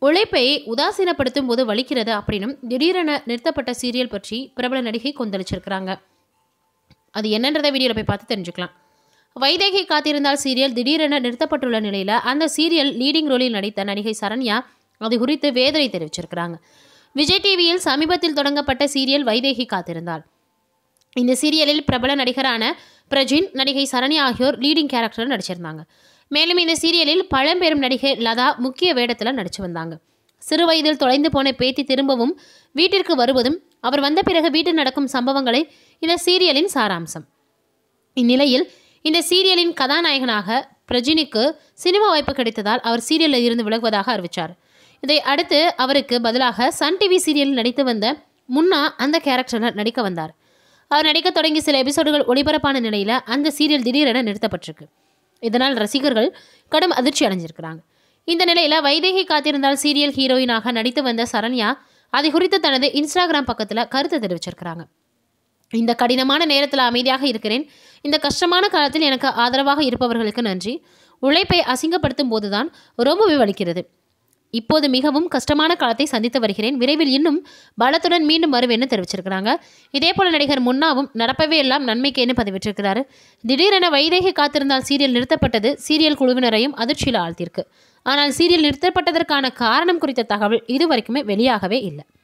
உழைப்பை உதாசீனப்படுத்தும் போது வலிக்கிறது அப்படின்னும் திடீரென நிறுத்தப்பட்ட சீரியல் பற்றி பிரபல நடிகை கொந்தளிச்சிருக்கிறாங்க அது என்னன்றதை வீடியோவில் போய் பார்த்து தெரிஞ்சுக்கலாம் வைதேகி காத்திருந்தால் சீரியல் திடீரென நிறுத்தப்பட்டுள்ள நிலையில் அந்த சீரியல் லீடிங் ரோலில் நடித்த நடிகை சரண்யா அது குறித்து வேதனை தெரிவிச்சிருக்கிறாங்க விஜய் டிவியில் சமீபத்தில் தொடங்கப்பட்ட சீரியல் வைதேகி காத்திருந்தாள் இந்த சீரியலில் பிரபல நடிகரான பிரஜின் நடிகை சரண்யா ஆகியோர் லீடிங் கேரக்டரில் நடிச்சிருந்தாங்க மேலும் இந்த சீரியலில் பழம்பெரும் நடிகை லதா முக்கிய வேடத்தில் நடிச்சு வந்தாங்க சிறு வயதில் தொலைந்து போன பேத்தி திரும்பவும் வீட்டிற்கு வருவதும் அவர் வந்த பிறகு வீட்டில் நடக்கும் சம்பவங்களை இந்த சீரியலின் சாராம்சம் இந்நிலையில் இந்த சீரியலின் கதாநாயகனாக பிரஜினிக்கு சினிமா வாய்ப்பு கிடைத்ததால் அவர் சீரியலில் இருந்து விலகுவதாக அறிவித்தார் இதை அடுத்து அவருக்கு பதிலாக சன் டிவி சீரியலில் நடித்து வந்த முன்னா அந்த கேரக்டரில் நடிக்க வந்தார் அவர் நடிக்க தொடங்கி சில எபிசோடுகள் ஒளிபரப்பான நிலையில் அந்த சீரியல் திடீரென நிறுத்தப்பட்டிருக்கு இதனால் ரசிகர்கள் கடும் அதிர்ச்சி அடைஞ்சிருக்கிறாங்க இந்த நிலையில் வைதேகி காத்திருந்தால் சீரியல் ஹீரோயினாக நடித்து வந்த சரண்யா அதை குறித்து தனது இன்ஸ்டாகிராம் பக்கத்தில் கருத்து தெரிவிச்சிருக்கிறாங்க இந்த கடினமான நேரத்தில் அமைதியாக இருக்கிறேன் இந்த கஷ்டமான காலத்தில் எனக்கு ஆதரவாக இருப்பவர்களுக்கு நன்றி உழைப்பை அசிங்கப்படுத்தும் போதுதான் ரொம்பவே வலிக்கிறது இப்போது மிகவும் கஷ்டமான காலத்தை சந்தித்து வருகிறேன் விரைவில் இன்னும் பலத்துடன் மீண்டும் வருவேன்னு தெரிவிச்சிருக்கிறாங்க இதே போல நடிகர் முன்னாவும் நடப்பவே எல்லாம் நன்மைக்கேன்னு பதிவிட்டிருக்கிறாரு திடீரென வைதேகி காத்திருந்தால் சீரியல் நிறுத்தப்பட்டது சீரியல் குழுவினரையும் அதிர்ச்சியில் ஆழ்த்தியிருக்கு ஆனால் சீரியல் நிறுத்தப்பட்டதற்கான காரணம் குறித்த தகவல் இதுவரைக்குமே வெளியாகவே இல்லை